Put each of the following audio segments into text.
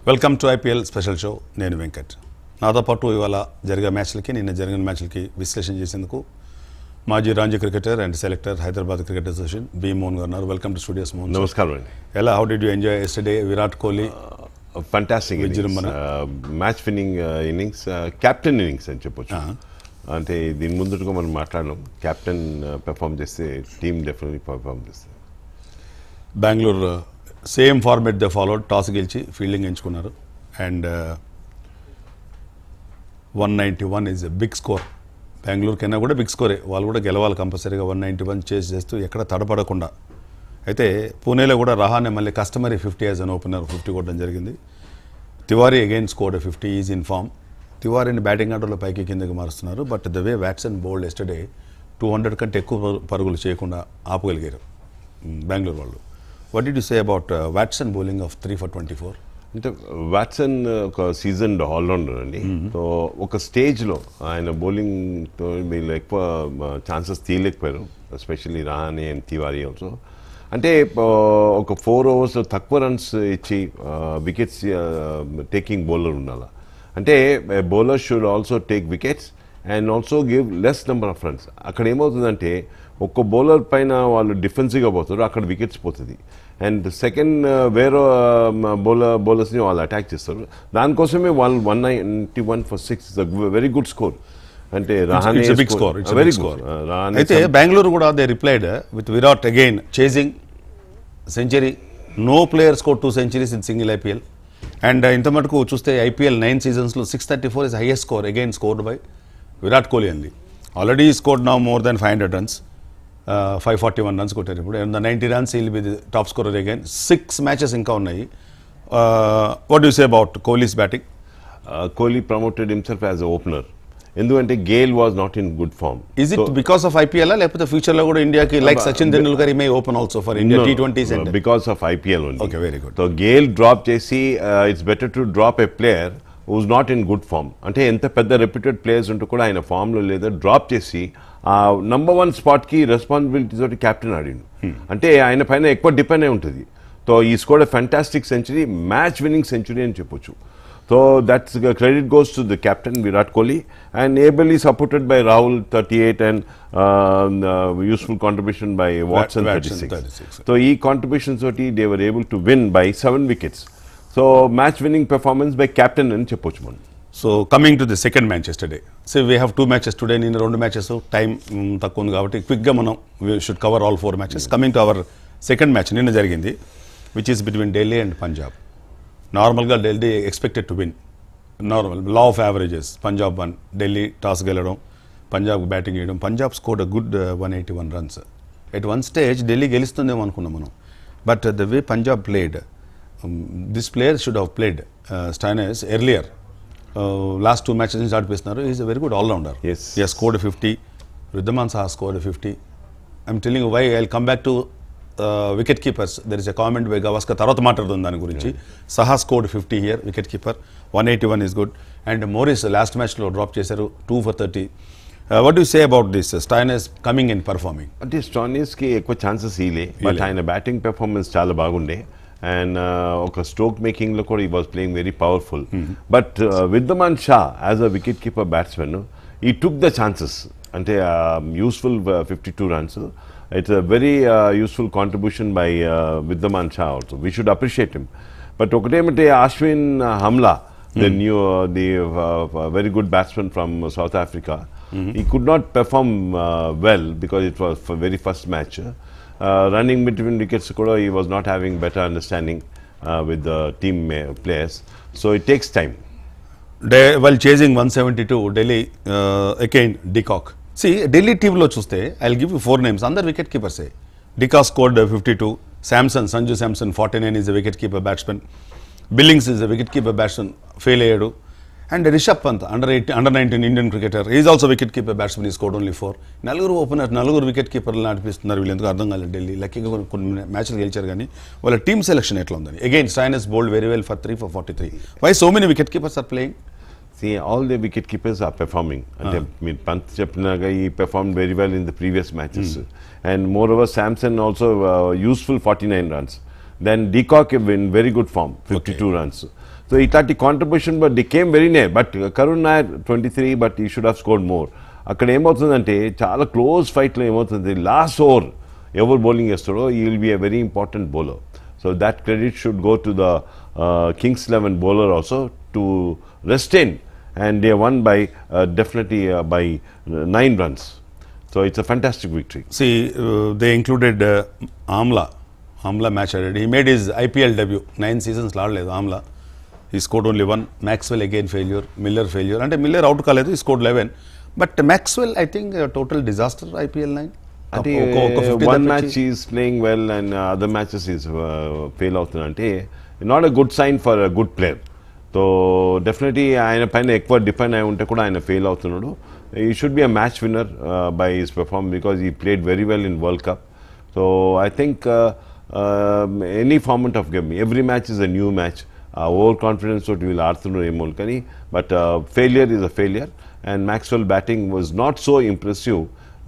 Welcome to IPL special show నేను వెంకట్ నాతో పాటు ఇవాళ జరిగే మ్యాచ్లకి నిన్న జరిగిన మ్యాచ్లకి విశ్లేషణ చేసేందుకు మాజీ Ranji cricketer and selector Hyderabad cricket association B Mohan garu ఉన్నారు వెల్కమ్ టు స్టూడియోస్ మోహన్ నమస్కారం అండి ఎలా how did you enjoy yesterday Virat Kohli fantastic విజృంభణ. Match winning innings captain innings అని చెప్పొచ్చు అంటే దీని ముందుగా మనం మాట్లాడడం క్యాప్టెన్ పెర్ఫామ్ చేస్తే టీమ్ డెఫినెట్లీ పెర్ఫామ్ చేస్తుంది Bengaluru same format the followed toss గెలిచి ఫీల్డింగ్ ఎంచుకున్నారు and one ninety one is a big score Bengaluru కన్నా కూడా బిగ్ స్కోరే వాళ్ళు కూడా గెలవాలి కంపల్సరీగా వన్ నైంటీ వన్ చేసి చేస్తూ ఎక్కడ తడపడకుండా అయితే పూణేలో కూడా రహానే మళ్ళీ customary fifty as an opener fifty కొట్టడం జరిగింది Tiwari again scored fifty is in form తివారీని బ్యాటింగ్ ఆర్డర్లో పైకి కిందకి మారుస్తున్నారు but the way Watson bowled yesterday two hundred కంటే ఎక్కువ పరు- పరుగులు చేయకుండా ఆపగలిగారు మ్, బెంగళూరు వాళ్ళు what did you say about Watson bowling of three for twenty four అంటే వాట్సన్ ఒక సీజన్ ఆల్రౌండర్ అండి సో ఒక స్టేజ్లో ఆయన బౌలింగ్తో వీళ్ళు ఎక్కువ ఛాన్సెస్ తీయలేకపోయారు especially Rahane and Tiwari also అంటే ఆ, ఒక ఫోర్ ఓవర్స్ తక్కువ రన్స్ ఇచ్చి వికెట్స్ టేకింగ్ బౌలర్ ఉండాలి అంటే bowler should also take wickets and also give less number of runs అక్కడ ఏమవుతుందంటే ఒక్క బౌలర్ పైన వాళ్ళు డిఫెన్సివ్గా పోతారు అక్కడ వికెట్స్ పోతుంది అండ్ సెకండ్ వేరే బౌలర్ బౌలర్స్ని వాళ్ళు అటాక్ చేస్తారు దానికోసమే వాళ్ళు one ninety one for six very good score అంటే Rahane it's big score it's very big good score అయితే బెంగళూరు కూడా they replied with Virat again chasing century no player score two centuries in single IPL and ఇంత మటుకు చూస్తే IPL nine సీజన్స్లో six thirty four is highest score again scored by Virat Kohli అండి already scored now more than five hundred runs five forty one runs కొట్టారు ఇప్పుడు and the ninety runs will be the top scorer again six matches ఇంకా ఉన్నాయి what you say about Kohli's batting Kohli promoted himself as opener ఎందుకంటే Gayle was not in good form is it because of IPL లేకపోతే future లో కూడా ఇండియాకి like Sachin Tendulkar may open also for India T twenties and because of IPL Okay, very good. So Gayle drop చేసి it's better to drop a player who's not in good form అంటే ఎంత పెద్ద reputed players ఉంటూ కూడా ఆయన ఫామ్లో లేదా drop చేసి ఆ నంబర్ వన్ స్పాట్కి రెస్పాన్సిబిలిటీ తోటి క్యాప్టెన్ ఆడిండు అంటే ఆయన పైన ఎక్కువ డిపెండ్ అయి ఉంటుంది సో ఈ score fantastic century match winning century అని చెప్పొచ్చు so that's credit goes to the captain Virat Kohli and ably supported by Rahul thirty eight and useful contribution by Watson thirty Watson, six 36. So ఈ కాంట్రిబ్యూషన్ తోటి they were able to win by seven wickets so match winning performance by captain అని చెప్పొచ్చు మనం so coming to the second match yesterday so we have two matches today నేను రెండు matches time తక్కువ ఉంది కాబట్టి క్విక్గా మనం we should cover all four matches coming to our second match నిన్న జరిగింది which is between Delhi and Punjab నార్మల్గా Delhi expected to win normal law of averages Punjab won Delhi toss గెలవడం పంజాబ్ బ్యాటింగ్ చేయడం Punjab scored a good one eighty one runs at one stage Delhi గెలుస్తుందేమో అనుకున్నాం మనం but the way Punjab played this player should have played Stoinis earlier last two matches నుంచి ఆడిపిస్తున్నారు is a very good all rounder Yes. ఎస్ scored fifty Wriddhiman Saha scored fifty I'm telling why I come back to wicket keepers there is a comment by Gavaskar తర్వాత మాట్లాడుతుంది దాని గురించి Saha scored fifty here wicket keeper one eighty one is good and Morris last మ్యాచ్లో drop చేశారు two for thirty what you say about this Stoinis coming in performing అంటే స్టానియస్కి ఎక్కువ chances ఇలే బట్ ఆయన బ్యాటింగ్ పెర్ఫార్మెన్స్ చాలా బాగుండే అండ్ ఒక స్ట్రోక్ మేకింగ్లో కూడా he was playing very powerful but Wriddhiman Saha as a wicket keeper batsmen he took the chances అంటే useful fifty two runs it's a very useful contribution by Wriddhiman Saha also we should appreciate him but ఒకటేమంటే Ashwin హమ్లా the new uh, the uh, uh, very good batsman from uh, South Africa. He could not perform uh, well because it was for very first match. Uh, running between wickets, kuda, he was not having better understanding uh, with the team uh, players. So it takes time. They while chasing one seventy two Delhi again de Kock సి ఢిల్లీ టీంలో చూస్తే I give you four names అందరు వికెట్ కీపర్సే de Kock scored fifty two Samson Sanju Samson forty nine is wicket keeper batsmen Billings is wicket keeper batsmen fail అయ్యాడు and Rishabh Pant under eighty under nineteen Indian cricketer is also wicket keeper batsmen he scored only four నలుగురు opener నలుగురు wicket కీపర్లు నడిపిస్తున్నారు వీళ్ళు ఎందుకు అర్థం కాలేదు ఢిల్లీ లక్కీగా కొన్ని కొన్ని మ్యాచ్లు గెలిచారు కానీ వాళ్ళ టీమ్ సెలెక్షన్ ఎట్లా ఉందని again Stoinis bowled very well for three for forty three why so many wicket keepers are playing See, all the wicket keepers are performing. అంటే మీరు పంత్ చెప్పినాగా he perform very well in the previous matches and more over Samson also useful forty nine runs then De Kock in very good form fifty two runs so ఇట్లాంటి contribution but the came very near but Karun Nair twenty three but he should have scored more అక్కడ ఏమవుతుందంటే చాలా close ఫైట్లో ఏమవుతుంది last over ఎవరు bowling చేస్తాడో he will be a very important bowler so that credit should go to the Kings Eleven bowler also to restrain and they won by definitely by nine runs so it's a fantastic victory See, uh, they included uh, Amla. Amla match added. He made his IPL debut. Nine seasons ఆడలేదు Amla he scored only one Maxwell again failure Miller failure అంటే Miller out కాలేదు he scored eleven but Maxwell I think total disaster IPL nine అంటే one match is playing well and other matches is fail అవుతుంది అంటే not a good sign for a good player so definitely ఆయన పైన ఎక్కువ depend అయి ఉంటే కూడా ఆయన ఫెయిల్ అవుతున్నాడు he should be a match winner by his perform because he played very well in World Cup so I think any format of game every match is a new match over confidence తోటి వీళ్ళు ఆడుతున్నారు ఏమో కానీ but failure is a failure and Maxwell batting was not so impressive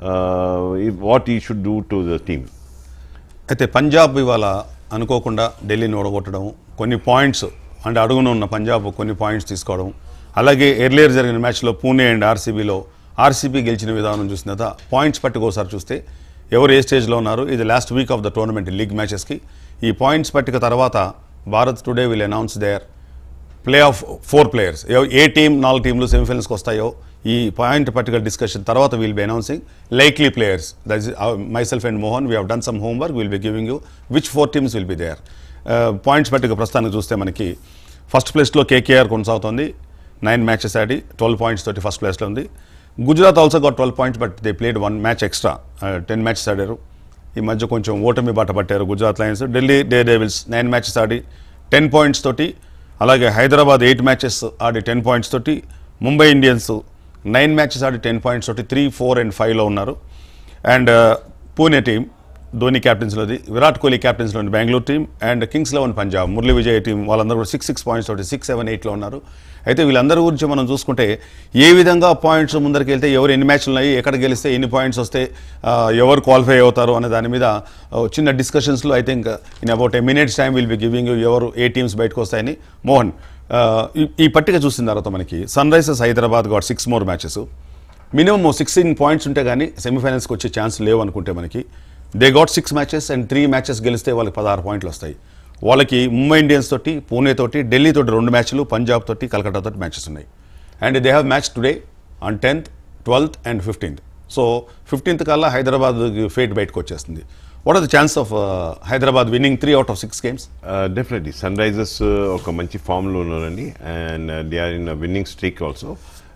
what he should do to the team అయితే పంజాబ్ ఇవాళ అనుకోకుండా ఢిల్లీని ఓడగొట్టడం కొన్ని పాయింట్స్ అంటే అడుగున ఉన్న పంజాబ్ కొన్ని పాయింట్స్ తీసుకోవడం అలాగే ఎర్లియర్ జరిగిన మ్యాచ్లో పూణే అండ్ ఆర్సీబీలో ఆర్సీబీ గెలిచిన విధానం చూసిన తర్వాత పాయింట్స్ పట్టుకోసారి చూస్తే ఎవరు ఏ స్టేజ్లో ఉన్నారు ఇది last week of the tournament league మ్యాచెస్కి ఈ పాయింట్స్ పట్టిక తర్వాత Bharat today will announce there play off four players ఏ టీం నాలుగు టీంలు సెమీఫైనల్స్కి వస్తాయో ఈ పాయింట్ పర్టికులర్ డిస్కషన్ తర్వాత will be announcing likely players that is myself and Mohan we have done some homework will be giving you which four teams will be there points పట్టిక ప్రస్తుతానికి చూస్తే మనకి ఫస్ట్ ప్లేస్లో కేకేఆర్ కొనసాగుతోంది nine matches ఆడి twelve points తోటి first ప్లేస్లో ఉంది Gujarat also got twelve points but they played one match extra ten matches ఆడారు ఈ మధ్య కొంచెం ఓటమి బాట పట్టారు Gujarat Lions Delhi Daredevils nine matches ఆడి టెన్ పాయింట్స్ తోటి అలాగే హైదరాబాద్ ఎయిట్ మ్యాచెస్ ఆడి టెన్ పాయింట్స్ తోటి ముంబై ఇండియన్స్ నైన్ మ్యాచెస్ ఆడి టెన్ పాయింట్స్ తోటి త్రీ ఫోర్ అండ్ ఫైవ్లో ఉన్నారు అండ్ పూణే టీం ధోని క్యాప్టెన్స్లోది విరాట్ కోహ్లీ క్యాప్టెన్స్లోని Bengaluru team and Kings Eleven Punjab Murali Vijay team వాళ్ళందరూ కూడా సిక్స్ సిక్స్ పాయింట్స్ తోటి సిక్స్ సెవెన్ ఎయిట్లో ఉన్నారు అయితే వీళ్ళందరి గురించి మనం చూసుకుంటే ఏ విధంగా పాయింట్స్ ముందరికి వెళ్తే ఎవరు ఎన్ని మ్యాచ్లు ఉన్నాయి ఎక్కడ గెలిస్తే ఎన్ని పాయింట్స్ వస్తే ఆ, ఎవరు క్వాలిఫై అవుతారు అనే దాని మీద ఆ, చిన్న డిస్కషన్స్లో I think in about a minutes time will be giving you ఎవరు ఏ టీమ్స్ బయటకు వస్తాయని మోహన్ ఆ, ఈ- ఈ పట్టిక చూసిన తర్వాత మనకి Sunrisers Hyderabad got six more matches minimum sixteen points ఉంటే కానీ సెమీఫైనల్స్కి వచ్చే ఛాన్స్ లేవు అనుకుంటే మనకి they got six matches and three matches గెలిస్తే వాళ్ళకి పదహారు పాయింట్లు వస్తాయి వాళ్ళకి ముంబై ఇండియన్స్ తోటి పూణే తోటి ఢిల్లీ తోటి రెండు మ్యాచ్లు పంజాబ్ తోటి కలకత్తా తోటి మ్యాచెస్ ఉన్నాయి and they have match today on tenth twelfth and fifteenth so fifteenth కల్లా హైదరాబాద్ ఫేట్ బయటకు వచ్చేస్తుంది what are the chance of Hyderabad winning three out of six games definitely Sunrisers ఒక మంచి ఫామ్లో ఉన్నారండి and they are in winning streak also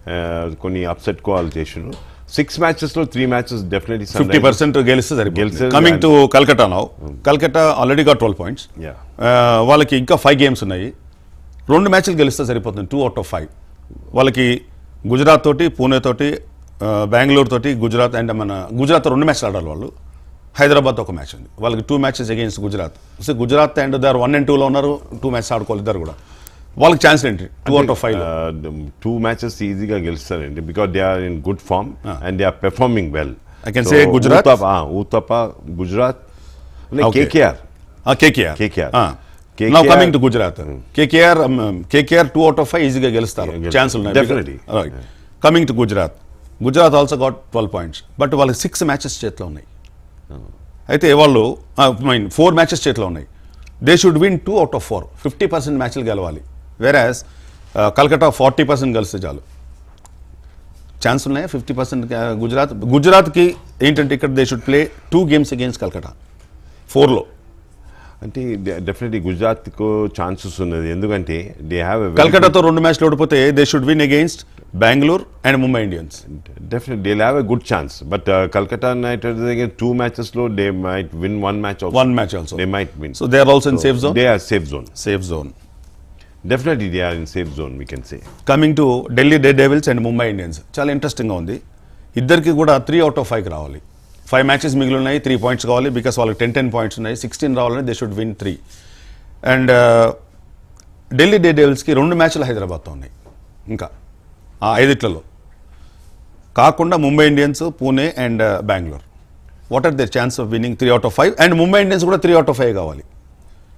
కొన్ని upset call చేసారు six మ్యాచెస్లో three matches definitely fifty percent గెలిస్తే సరిపోతుంది గెలిస్తే coming to Kolkata now Kolkata already గా ట్వెల్వ్ పాయింట్స్ Yeah. వాళ్ళకి ఇంకా ఫైవ్ గేమ్స్ ఉన్నాయి రెండు మ్యాచ్లు గెలిస్తే సరిపోతుంది టూ అవుట్ ఆఫ్ ఫైవ్ వాళ్ళకి గుజరాత్ తోటి పూణే తోటి ఆ, బెంగళూరు తోటి గుజరాత్ అండ్ మన గుజరాత్ రెండు మ్యాచ్లు ఆడాలి వాళ్ళు హైదరాబాద్ ఒక మ్యాచ్ ఉంది వాళ్ళకి two matches against Gujarat so Gujarat and దారు వన్ అండ్ టూలో ఉన్నారు టూ మ్యాచెస్ ఆడుకోవాలి ఇద్దరు కూడా వాళ్ళకి ఛాన్స్ ఏంటి two out of five two matches ఈజీగా గెలుస్తారండి because they are in good form and they are performing well I can say Gujarat. Uthappa Gujarat Okay. KKR KKR KKR. Now KKR. Coming to Gujarat KKR KKR two out of five ఈజీగా గెలుస్తారు గెలుస్తారు. Chance ఉన్నాయి Definitely. Coming to Gujarat Gujarat also got twelve points but వాళ్ళకి six matches చేతిలో ఉన్నాయి అయితే వాళ్ళు mean four matches చేతిలో ఉన్నాయి they should win two out of four fifty percent మ్యాచ్లు గెలవాలి వేరాజ్ కల్కటా ఫార్టీ పర్సెంట్ గెలిస్తే చాలు ఛాన్స్ ఉన్నాయా ఫిఫ్టీ పర్సెంట్ గుజరాత్ గుజరాత్కి ఏంటంటే ఇక్కడ they should play two games against Kolkata ఫోర్లో అంటే డెఫినెట్లీ గుజరాత్కు ఛాన్సెస్ ఉన్నది ఎందుకంటే దే హ్యావ్ కల్కటాతో రెండు మ్యాచ్లు ఓడిపోతే they should win against Bengaluru and Mumbai Indians definite they have a good chance but Kolkata Knight Riders two matches లో they might win one match one match also they might win so they are also in safe zone they are safe zone safe zone definitely they are in safe zone we can say coming to Delhi Daredevils and Mumbai Indians చాలా ఇంట్రెస్టింగ్గా ఉంది ఇద్దరికి కూడా three out of ఫైవ్కి రావాలి five matches మిగిలి ఉన్నాయి three points కావాలి బికాస్ వాళ్ళకి టెన్ టెన్ పాయింట్స్ ఉన్నాయి సిక్స్టీన్ రావాలని they should win three and Delhi డే డేవిల్స్కి రెండు మ్యాచ్లు హైదరాబాద్తో ఉన్నాయి ఇంకా ఆ ఐదిట్లలో కాకుండా Mumbai Indians Pune and Bengaluru what are their chance of winning three out of five and Mumbai Indians కూడా త్రీ అవుట్ ఆఫ్ ఫైవ్ కావాలి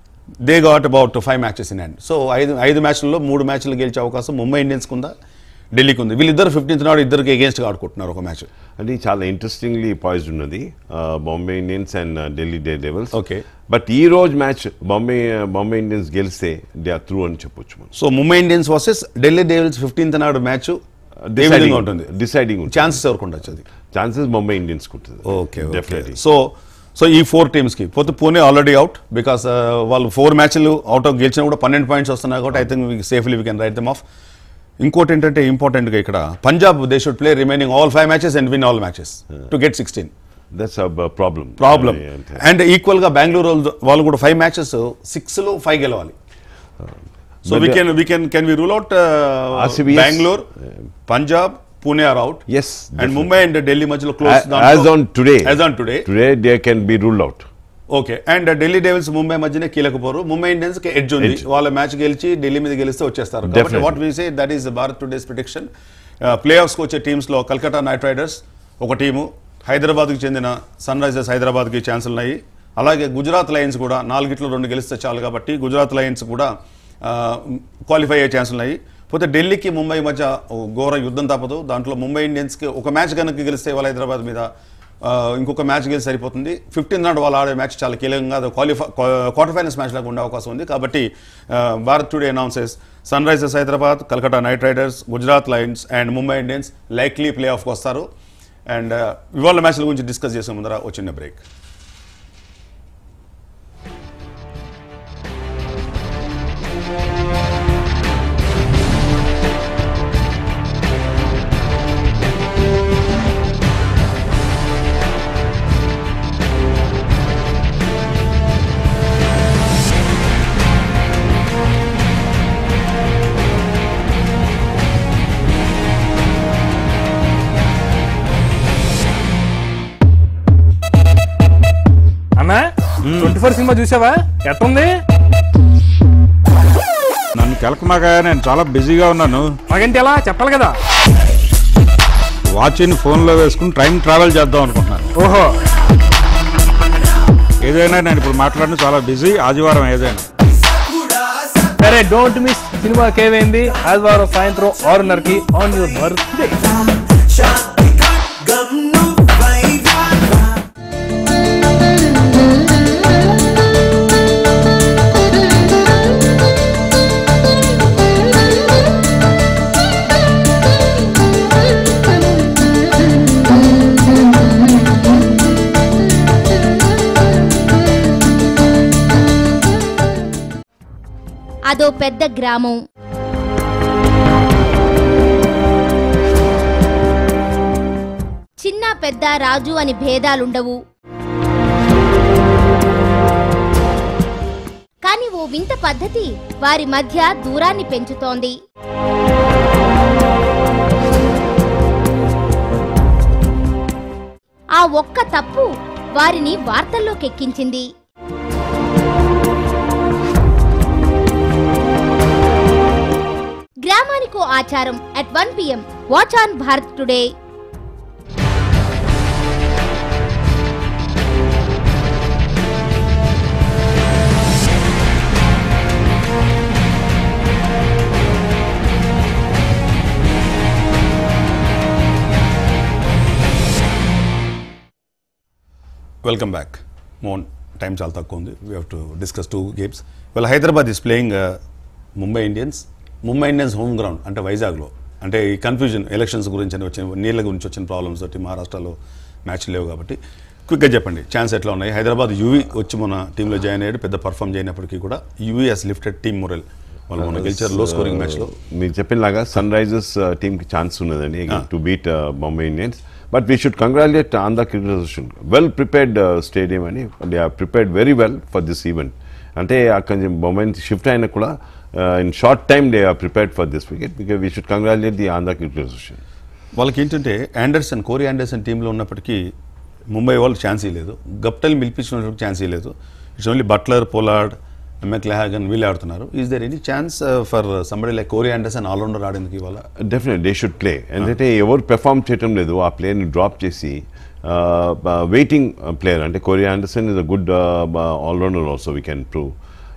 they got about five matches in hand so ఐదు ఐదు మ్యాచ్లలో మూడు మ్యాచ్లు గెలిచే అవకాశం ముంబై ఇండియన్స్కి ఉందా ఢిల్లీకి ఉంది వీళ్ళిద్దరు ఫిఫ్టీన్త్ నాడు ఇద్దరికి అగేన్స్ట్గా ఆడుకుంటున్నారు ఒక మ్యాచ్ అది చాలా ఇంట్రెస్టింగ్లీ పాయిజ్డ్ ఉన్నది Bombay Indians and Delhi Daredevils Okay. But ఈ రోజు మ్యాచ్ బాంబే బాంబే ఇండియన్స్ గెలిస్తే దే ఆర్ త్రూ అని చెప్పొచ్చు మనం so Mumbai Indians versus Delhi Devils fifteenth నాడు మ్యాచ్ ఏ విధంగా ఉంటుంది డిసైడింగ్ ఉంటుంది ఛాన్సెస్ ఎవరికి ఉండొచ్చు అది ఛాన్సెస్ ముంబై ఇండియన్స్ ఉంటుంది ఓకే డెఫినెట్లీ సో సో ఈ ఫోర్ టీమ్స్కి పోతే పూణే ఆల్రెడీ అవుట్ బికాస్ వాళ్ళు ఫోర్ మ్యాచ్లు అవుట్ ఆఫ్ గెలిచినా కూడా పన్నెండు పాయింట్స్ వస్తున్నాయి కాబట్టి I think safely we can write them off ఇంకోటి ఏంటంటే ఇంపార్టెంట్గా ఇక్కడ Punjab they should play remaining all five matches and win all matches to get sixteen that's problem problem and ఈక్వల్గా బెంగళూరు వాళ్ళు- వాళ్ళు కూడా ఫైవ్ మ్యాచెస్ సిక్స్లో ఫైవ్ గెలవాలి so we But, can we can can we rule out RCBS, Bengaluru Punjab Pune are out Yes, and definitely. Mumbai and Delhi మధ్యలో close as on today as on today today they can be ruled out okay and Delhi Devils Mumbai మధ్యనే కీలకపోరు Mumbai Indians కి edge ఉంది Edge. వాళ్ళ match గెలిచి ఢిల్లీ మీద గెలిస్తే వచ్చేస్తారు కాబట్టి Definitely. What we say that is Bharat today's prediction play ఆఫ్స్కి వచ్చే టీమ్స్లో కల్కటా నైట్ రైడర్స్ ఒక టీము హైదరాబాద్కి చెందిన సన్ రైజర్స్ హైదరాబాద్కి ఛాన్సులు ఉన్నాయి అలాగే గుజరాత్ లయన్స్ కూడా నాలుగిట్లో రెండు గెలిస్తే చాలు కాబట్టి గుజరాత్ లయన్స్ కూడా క్వాలిఫై అయ్యే ఛాన్సులు ఉన్నాయి పోతే ఢిల్లీకి ముంబై మధ్య ఓ ఘోర యుద్ధం తప్పదు దాంట్లో ముంబై ఇండియన్స్కి ఒక మ్యాచ్ కనుక గెలిస్తే వాళ్ళ హైదరాబాద్ మీద ఆ, ఇంకొక మ్యాచ్ గెలిచి సరిపోతుంది ఫిఫ్టీన్ నాడు వాళ్ళు ఆడే మ్యాచ్ చాలా కీలకంగా అది క్వాలిఫై క్వార్టర్ ఫైనల్స్ మ్యాచ్ లాగా ఉండే అవకాశం ఉంది కాబట్టి ఆ, Bharat today announces Sunrisers Hyderabad Kolkata Knight Riders Gujarat Lions and Mumbai Indians likely play ఆఫ్కి వస్తారు అండ్ ఇవాళ మ్యాచ్ల గురించి డిస్కస్ చేసే ముందర ఒక చిన్న బ్రేక్ అన్నా ట్వంటీ ఫోర్ సినిమా చూసావా ఎట్టుంది నన్ను కెలకమాక నేను చాలా బిజీగా ఉన్నాను మాకంటే ఎలా చెప్పాలి కదా వాచ్ని ఫోన్లో వేసుకుని టైం ట్రావెల్ చేద్దాం అనుకుంటున్నాను ఓహో ఏదైనా నేను ఇప్పుడు మాట్లాడిన చాలా బిజీ ఆదివారం ఏదైనా సరే డోంట్ మిస్ సినిమాకి ఏమైంది ఆదివారం సాయంత్రం ఆరున్నరకి ఆన్ యువర్ బర్త్డే అదో పెద్ద గ్రామం చిన్న పెద్ద రాజు అని భేదాలుండవు కాని ఓ వింత పద్ధతి వారి మధ్య దూరాన్ని పెంచుతోంది ఆ ఒక్క తప్పు వారిని వార్తల్లోకెక్కించింది గ్రామానికో ఆచారం at one PM watch on Bharat today welcome back Mohan time చాలా తక్కువ ఉంది we have to discuss two games well Hyderabad is playing Mumbai Indians Mumbai Indians home ground అంటే వైజాగ్లో అంటే ఈ కన్ఫ్యూజన్ ఎలక్షన్స్ గురించి అని వచ్చిన నీళ్ళ గురించి వచ్చిన ప్రాబ్లమ్స్ తోటి మహారాష్ట్రలో మ్యాచ్ లేవు కాబట్టి క్విక్గా చెప్పండి ఛాన్స్ ఎట్లా ఉన్నాయి హైదరాబాద్ యూవీ వచ్చి మన టీంలో జాయిన్ అయ్యాడు పెద్ద పర్ఫామ్ చేయనప్పటికీ కూడా Yuvi he's lifted team morale వాళ్ళు మొన్న గెలిచారు లో స్కోరింగ్ మ్యాచ్లో మీరు చెప్పినలాగా సన్ రైజర్స్ టీమ్కి ఛాన్స్ ఉన్నదండి to beat Bombay Indians but we should congratulate Andhra Cricket Association well prepared stadium అని they are prepared very well for this event అంటే అక్కడి నుంచి బొంబాయి నుంచి షిఫ్ట్ అయినా కూడా in short time they are prepared for this wicket because we should congratulate the Andhra Cricket association వాళ్ళకి ఏంటంటే Anderson కోరి ఆండర్సన్ టీంలో ఉన్నప్పటికీ ముంబై వాళ్ళు ఛాన్స్ ఇవ్వలేదు గప్టల్ పిలిపించినటువంటి ఛాన్స్ ఇవ్వలేదు it's only Buttler Pollard McClenaghan వీళ్ళు ఆడుతున్నారు is there any chance for somebody like Corey Anderson all rounder ఆడేందుకు ఇవాళ డెఫినెట్ దే షుడ్ ప్లే ఎందుకంటే ఎవరు పెర్ఫామ్ చేయటం లేదు ఆ ప్లేయర్ని డ్రాప్ చేసి వెయిటింగ్ ప్లేయర్ అంటే Corey Anderson is a good all rounder also we can prove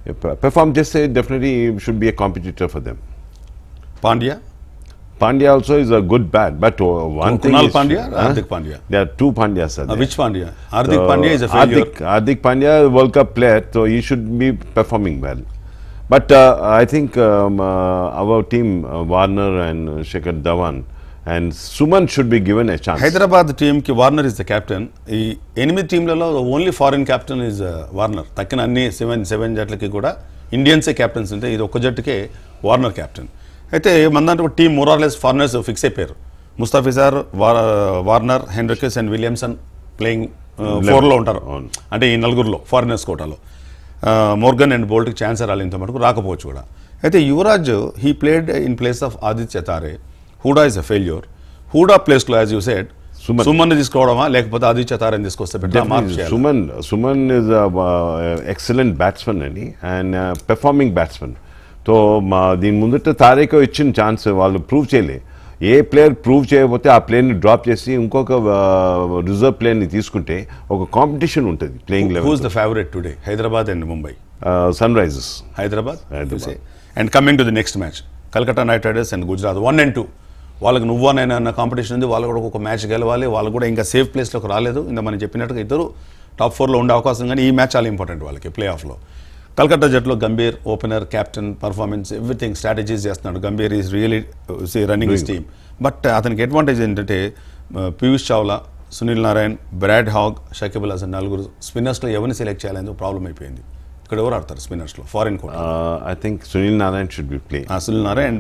perform చేస్తే definitely should be a competitor for them Pandya Pandya also is a good bat, but uh, one thing Kunal is, Pandya or Huh? Hardik Pandya? There are two Pandyas. Are there. Which Pandya Hardik So, Pandya is a failure Hardik, Hardik Pandya, World Cup player, so he should be performing well. But uh, I think um, uh, our team, uh, Warner and uh, Shekhar Dhawan and Suman should be given a chance. Hyderabad టీంకి Warner is the captain ఈ ఎనిమిది టీంలలో only foreign captain is Warner తక్కిన అన్ని seven seven జట్లకి కూడా ఇండియన్సే captains ఉంటే ఇది ఒక్క జట్టుకే వార్నర్ కెప్టెన్ అయితే మందంటే టీం మోరార్లెస్ ఫారినర్స్ ఫిక్స్ అయిపోయారు Mustafizur Warner Henriques and Williamson playing ఫోర్లో ఉంటారు అవును. అంటే ఈ నలుగురిలో ఫారినర్స్ కోటాలో మోర్గన్ అండ్ బోల్ట్కి ఛాన్స్ రాలింత మటుకు రాకపోవచ్చు కూడా అయితే Yuvraj he played in place of Aditya Tare Hooda is a failure Hooda ప్లేస్లో as you said Suman. Suman తీసుకోవడమా లేకపోతే ఆదిత్య తారని తీసుకొస్తే బెటర్ మార్క్ Definitely, చేయాలి Suman, Suman is a uh, excellent batsman అండి అండ్ పెర్ఫార్మింగ్ బ్యాట్స్మన్ సో మా దీని ముందట తారేకో ఇచ్చిన ఛాన్స్ వాళ్ళు ప్రూవ్ చేయలే ఏ ప్లేయర్ ప్రూవ్ చేయకపోతే ఆ ప్లేయర్ని డ్రాప్ చేసి ఇంకొక రిజర్వ్ ప్లేయర్ని తీసుకుంటే ఒక కాంపిటీషన్ ఉంటుంది playing who's level the favourite today Hyderabad and Mumbai Sunrisers Hyderabad Hyderabad. And coming to the next match Kolkata Knight Riders and Gujarat one and two వాళ్ళకి నువ్వనైనా అన్న కాంపిటీషన్ ఉంది వాళ్ళు కూడా ఒక మ్యాచ్ గెలవాలి వాళ్ళు కూడా ఇంకా సేఫ్ ప్లేస్లోకి రాలేదు ఇంత మనం చెప్పినట్టుగా ఇద్దరు టాప్ ఫోర్లో ఉండే అవకాశం కానీ ఈ మ్యాచ్ చాలా ఇంపార్టెంట్ వాళ్ళకి ప్లే ఆఫ్లో కలకత్తా జట్టులో Gambhir opener captain performance everything strategies చేస్తున్నాడు Gambhir is really running his team but అతనికి అడ్వాంటేజ్ ఏంటంటే uh, Piyush Chawla Sunil Narine Brad Hogg Shakib Al Hasan నలుగురు స్పిన్నర్స్లో ఎవరిని సెలెక్ట్ చేయాలని ప్రాబ్లం అయిపోయింది ఇక్కడ ఎవరు ఆడతారు స్పిన్నర్స్లో ఫారిన్ కూడా I think Sunil Narine should be play Sunil Narine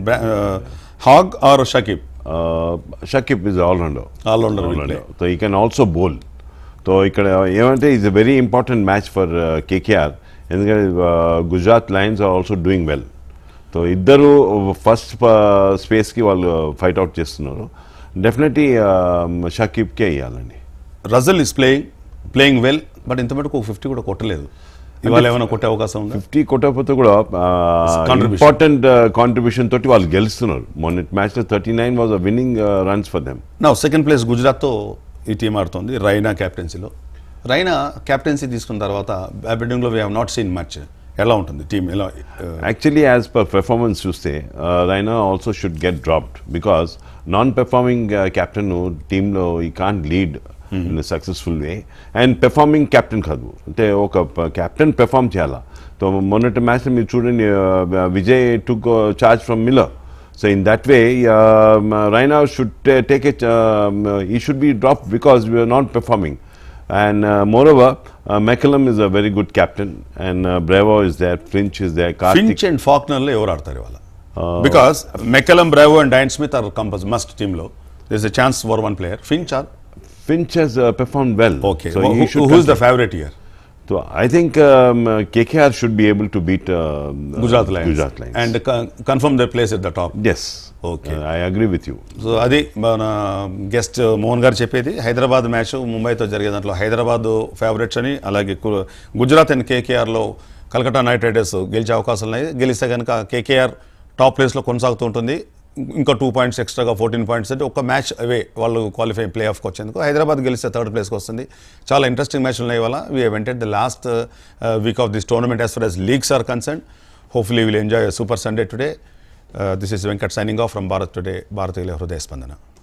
Hogg or Shakib Shakib is allrounder All-rounder will play. So he can also bowl so ఇక్కడ ఏమంటే is a very important match for KKR ఎందుకంటే Gujarat Lions are also doing well so ఇద్దరు first స్పేస్కి వాళ్ళు fight out చేస్తున్నారు definitely షకీబ్కే ఇవ్వాలండి Russell is playing playing well but ఇంత మటుకు ఫిఫ్టీ కూడా కొట్టలేదు ఇవాళ ఏమైనా కొట్టే అవకాశం ఉందా ఫిఫ్టీ కొట్టకపోతే కూడా Contribution. ఇంపార్టెంట్ కాంట్రిబ్యూషన్ తోటి వాళ్ళు గెలుస్తున్నారు మొన్న మ్యాచ్లో thirty nine was a winning runs for them నా సెకండ్ ప్లేస్ గుజరాత్తో ఈ టీం ఆడుతుంది రైనా క్యాప్టెన్సీలో రైనా క్యాప్టెన్సీ తీసుకున్న తర్వాత బ్యాటింగ్లో we have not seen much ఎలా ఉంటుంది టీం ఎలా uh, actually as per performance చూస్తే Raina also should get dropped because non performing captain టీంలో he can't lead in successful way and performing captain కాదు అంటే ఒక క్యాప్టెన్ పెర్ఫామ్ చేయాలా సో మొన్నటి మ్యాచ్లో మీరు చూడండి uh, Vijay took charge from Miller so in that way Raina should take a he should be drop because we are not performing And uh, moreover, uh, McCallum is a very good captain, and uh, Bravo is there, Finch is there, Karthik. Finch and ఫాక్నర్లో ఎవరు ఆడతారు ఇవాళ because McCullum Bravo and Dwayne Smith are compulse must టీంలో this a chance for one player Finch or Finch has uh, performed well. Okay So he should. Who's the continue. Favourite year So I think um, uh, KKR should be able to beat uh, uh, Gujarat Lions Gujarat Lions. And confirm the place at the top yes, Okay. Uh, I agree with you. So అది మన guest Mohan గారు చెప్పేది Hyderabad match ముంబైతో జరిగే దాంట్లో Hyderabad favourites అని అలాగే గు- Gujarat and కేకేఆర్లో కలకత్తా నైట్ రైడర్స్ గెలిచే అవకాశాలు ఉన్నాయి గెలిస్తే కనుక కేకేఆర్ టాప్ ప్లేస్లో కొనసాగుతూ ఉంటుంది ఇంకా టూ పాయింట్స్ ఎక్స్ట్రాగా ఫోర్టీన్ పాయింట్స్ అంటే ఒక మ్యాచ్ అవే వాళ్ళు క్వాలిఫై ప్లే ఆఫ్కి వచ్చేందుకు హైదరాబాద్ గెలిస్తే థర్డ్ ప్లేస్కి వస్తుంది చాలా ఇంట్రెస్టింగ్ మ్యాచ్లు ఉన్నాయి ఇవాళ we entered the last week of this tournament as far as leagues are concern hopefully will enjoy super Sunday today this is Venkat signing off from Bharat today భారతీయుల హృదయ స్పందన